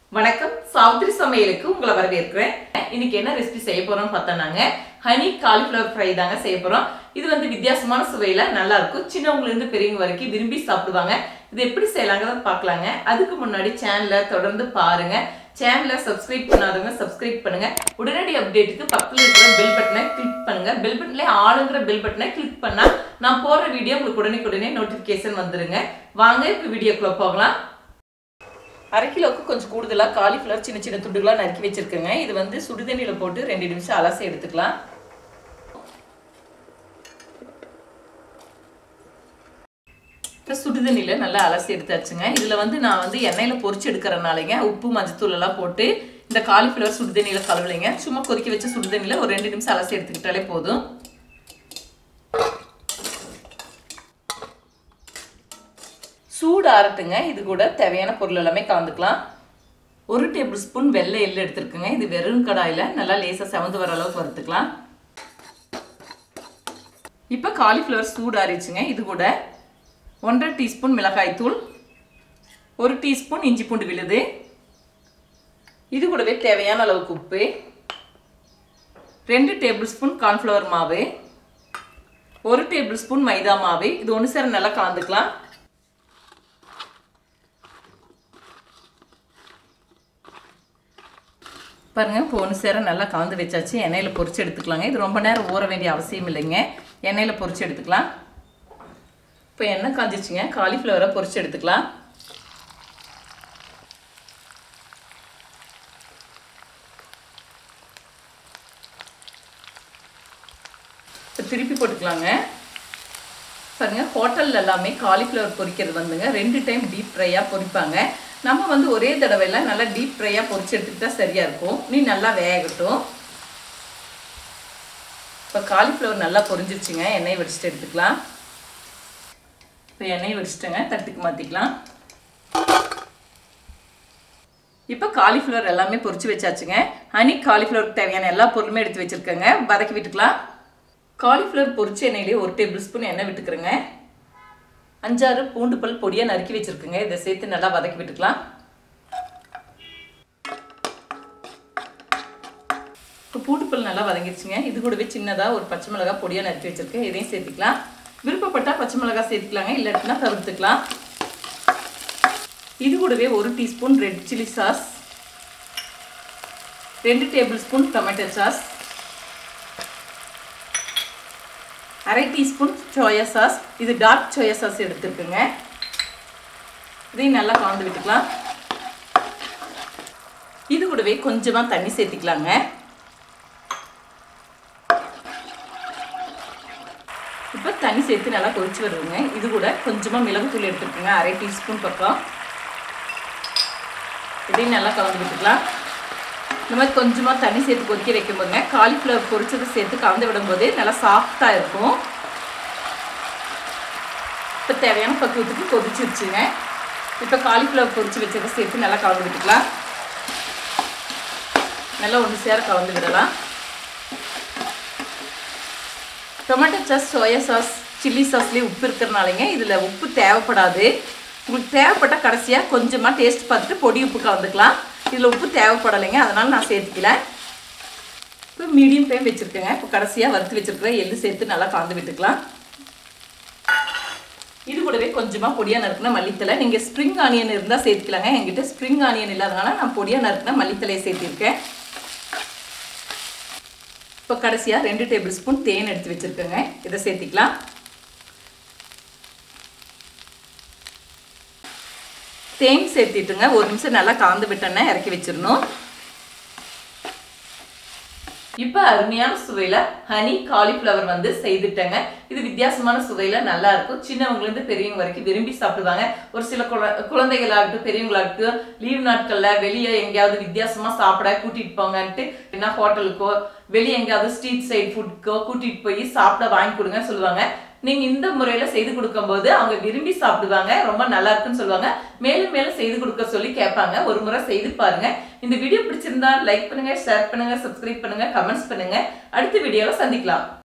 வணக்கம் சாவித்ரி சமையலுக்கு உங்களை வரவேற்கிறேன் இன்னைக்கு என்ன ரெசிபி செய்ய போறோம்னு பார்த்தோம்னாங்க ஹனி காலிஃப்ளவர் ஃப்ரை தாங்க செய்ய போறோம் இது வந்து வித்தியாசமான சுவையில நல்லா இருக்கும் சின்னவங்கல இருந்து பெரியவங்க வரைக்கும் விரும்பி சாப்பிடுவாங்க இது எப்படி செய்யலாங்கிறத பார்க்கலாங்க அதுக்கு முன்னாடி சேனலை தொடர்ந்து பாருங்க சேனலை சப்ஸ்கிரைப் பண்ணாதவங்க சப்ஸ்கிரைப் பண்ணுங்க உடனடி அப்டேட்டுக்கு பக்கத்துல இருக்கிற பெல் பட்டனை கிளிக் பண்ணுங்க பெல் பட்டன்ல ஆளுங்கிற பெல் பட்டனை கிளிக் பண்ணா நான் போடுற வீடியோ உங்களுக்கு உடனே நோட்டிபிகேஷன் வந்துருங்க வாங்க இப்போ வீடியோக்குள்ள போகலாம் அரை கிலோவுக்கு கொஞ்சம் கூடுதலாக காலிஃப்ளவர் சின்ன சின்ன துண்டுகளாக நறுக்கி வச்சுருக்கேங்க இது வந்து சுடுதண்ணியில் போட்டு ரெண்டு நிமிஷம் அலசி எடுத்துக்கலாம் இப்போ சுடுதண்ணியில் நல்லா அலசி எடுத்தாச்சுங்க இதில் வந்து நான் வந்து எண்ணெயில் பொரிச்சு எடுக்கிறனாலங்க உப்பு மஞ்சத்தூள் எல்லாம் போட்டு இந்த காலிஃப்ளவர் சுடுதண்ணியில் கலவலைங்க சும்மா கொதிக்க வச்ச சுடுதண்ணியில் ஒரு ரெண்டு நிமிஷம் அலசி எடுத்துக்கிட்டாலே போதும் சூடு ஆறட்டுங்க இது கூட தேவையான பொருள் எல்லாமே கலந்துக்கலாம் ஒரு டேபிள் ஸ்பூன் வெள்ளை எள்ளு எடுத்துருக்குங்க இது வெறும் கடாயில் நல்லா லேசாக செவந்து வர அளவுக்கு வறுத்துக்கலாம் இப்போ காலிஃப்ளவர் சூடு ஆறிச்சுங்க இது கூட ஒன்றரை டீஸ்பூன் மிளகாய்த்தூள் ஒரு டீஸ்பூன் இஞ்சி பூண்டு விழுது இது கூடவே தேவையான அளவுக்கு உப்பு ரெண்டு டேபிள் ஸ்பூன் கார்ன்ஃப்ளவர் மாவு ஒரு டேபிள் ஸ்பூன் மைதா மாவு இது ஒன்று சேர நல்லா கலந்துக்கலாம் பாருங்கள் இப்போ ஒன்று சேர நல்லா கலந்து வச்சாச்சு எண்ணெயில் பொரிச்சு எடுத்துக்கலாங்க இது ரொம்ப நேரம் ஊற வேண்டிய அவசியம் இல்லைங்க எண்ணெயில் பொரிச்சு எடுத்துக்கலாம் இப்போ எண்ணெய் காஞ்சிச்சுங்க காலிஃப்ளவரை பொரிச்சு எடுத்துக்கலாம் இப்போ திருப்பி போட்டுக்கலாங்க பாருங்க ஹோட்டலில் எல்லாமே காலிஃப்ளவர் பொரிக்கிறது வந்துங்க ரெண்டு டைம் டீப் ஃப்ரையாக பொரிப்பாங்க நம்ம வந்து ஒரே தடவையில் நல்லா டீப் ஃப்ரையாக பொரிச்சு எடுத்துக்கிட்டா சரியாக இருக்கும் நீ நல்லா வேகட்டும் இப்போ காலிஃப்ளவர் நல்லா பொரிஞ்சிருச்சுங்க எண்ணெய் வடிச்சிட்டு எடுத்துக்கலாம் இப்போ எண்ணெய் வடிச்சிட்டேங்க தட்டுக்கு மாற்றிக்கலாம் இப்போ காலிஃப்ளவர் எல்லாமே பொரிச்சு வச்சாச்சுங்க ஹனி காலிஃப்ளவருக்கு தேவையான எல்லா பொருளுமே எடுத்து வச்சுருக்கேங்க வதக்கி விட்டுக்கலாம் காலிஃப்ளவர் பொரிச்ச எண்ணெயிலே ஒரு டேபிள் ஸ்பூன் எண்ணெய் விட்டுக்கிறேங்க அஞ்சாறு பூண்டு பல் பொடியாக நறுக்கி வச்சுருக்குங்க இதை சேர்த்து நல்லா வதக்கி விட்டுக்கலாம் இப்போ பூண்டு பல் நல்லா வதங்கிடுச்சுங்க இது கூடவே சின்னதாக ஒரு பச்சை மிளகா பொடியாக நறுக்கி வச்சுருக்கேன் இதையும் சேர்த்துக்கலாம் விருப்பப்பட்டால் பச்சை மிளகா சேர்த்துக்கலாங்க இல்லாட்டினா தவிர்த்துக்கலாம் இது கூடவே ஒரு டீஸ்பூன் ரெட் சில்லி சாஸ் ரெண்டு டேபிள் ஸ்பூன் டொமேட்டோ சாஸ் அரை டீஸ்பூன் சோயா சாஸ் இது டார்க் சோயா சாஸ் எடுத்துருக்குங்க இதையும் நல்லா கலந்து விட்டுக்கலாம் இது கூடவே கொஞ்சமாக தண்ணி சேர்த்திக்கலாங்க இப்போ தண்ணி சேர்த்து நல்லா கொதிச்சு வருதுங்க இது கூட கொஞ்சமாக மிளகுத்தூள் எடுத்துருக்குங்க அரை டீஸ்பூன் பக்கம் இதையும் நல்லா கலந்து விட்டுக்கலாம் இந்த மாதிரி கொஞ்சமாக தண்ணி சேர்த்து கொதிக்க வைக்கும்போதுங்க காலிஃப்ளவர் பொரிச்சதை சேர்த்து கலந்து விடும்போது நல்லா சாஃப்டாக இருக்கும் இப்போ தேவையான பக்குவத்துக்கு கொதிச்சிருச்சுங்க இப்போ காலிஃப்ளவர் பொரிச்சு வச்சதை சேர்த்து நல்லா கலந்து விட்டுக்கலாம் நல்லா ஒன்று சேர கலந்து விடலாம் tomato sauce soya sauce chilli சாஸ்லேயே உப்பு இருக்கிறனாலங்க இதில் உப்பு தேவைப்படாது உங்களுக்கு தேவைப்பட்டால் கடைசியாக கொஞ்சமாக டேஸ்ட் பார்த்துட்டு பொடி உப்பு கலந்துக்கலாம் இதில் உப்பு தேவைப்படலைங்க அதனால் நான் சேர்த்துக்கல இப்போ மீடியம் ஃப்ளேம் வச்சுருக்கேங்க இப்போ கடைசியாக வறுத்து வச்சுருக்கிற எள்ளு சேர்த்து நல்லா கலந்து விட்டுக்கலாம் இது கூடவே கொஞ்சமாக பொடியாக நறுக்கின மல்லித்தலை நீங்கள் ஸ்ப்ரிங் ஆனியன் இருந்தால் சேர்த்துக்கலாங்க என்கிட்ட ஸ்ப்ரிங் ஆனியன் இல்லாதனால நான் பொடியாக நறுக்கின மல்லித்தலையை சேர்த்திருக்கேன் இப்போ கடைசியாக ரெண்டு டேபிள் ஸ்பூன் தேன் எடுத்து வச்சுருக்கேங்க இதை சேர்த்திக்கலாம் தேன் சேர்த்திட்டுங்க ஒரு நிமிஷம் நல்லா காந்து விட்டோன்னே இறக்கி வச்சிடணும் இப்போ அருமையான சுவையில் ஹனி காலிஃப்ளவர் வந்து செய்துட்டேங்க இது வித்தியாசமான சுவையில் நல்லா இருக்கும் சின்னவங்கலேருந்து பெரியவங்க வரைக்கும் விரும்பி சாப்பிடுவாங்க ஒரு சில குழ குழந்தைகளாகட்டும் பெரியவங்களாகட்டும் லீவ் நாட்களில் வெளியே எங்கேயாவது வித்தியாசமாக சாப்பிட கூட்டிகிட்டு போங்கன்ட்டு என்ன ஹோட்டலுக்கோ வெளியே எங்கேயாவது ஸ்ட்ரீட் சைட் ஃபுட்க்கோ கூட்டிகிட்டு போய் சாப்பிட வாங்கி கொடுங்கன்னு சொல்லுவாங்க நீங்க இந்த முறையில செய்து கொடுக்கும்போது அவங்க விரும்பி சாப்பிடுவாங்க ரொம்ப நல்லா இருக்குன்னு சொல்லுவாங்க மேலும் மேலும் செய்து கொடுக்க சொல்லி கேட்பாங்க ஒரு முறை செய்து பாருங்க இந்த வீடியோ பிடிச்சிருந்தா லைக் பண்ணுங்க ஷேர் பண்ணுங்க சப்ஸ்கிரைப் பண்ணுங்க கமெண்ட்ஸ் பண்ணுங்க அடுத்த வீடியோல சந்திக்கலாம்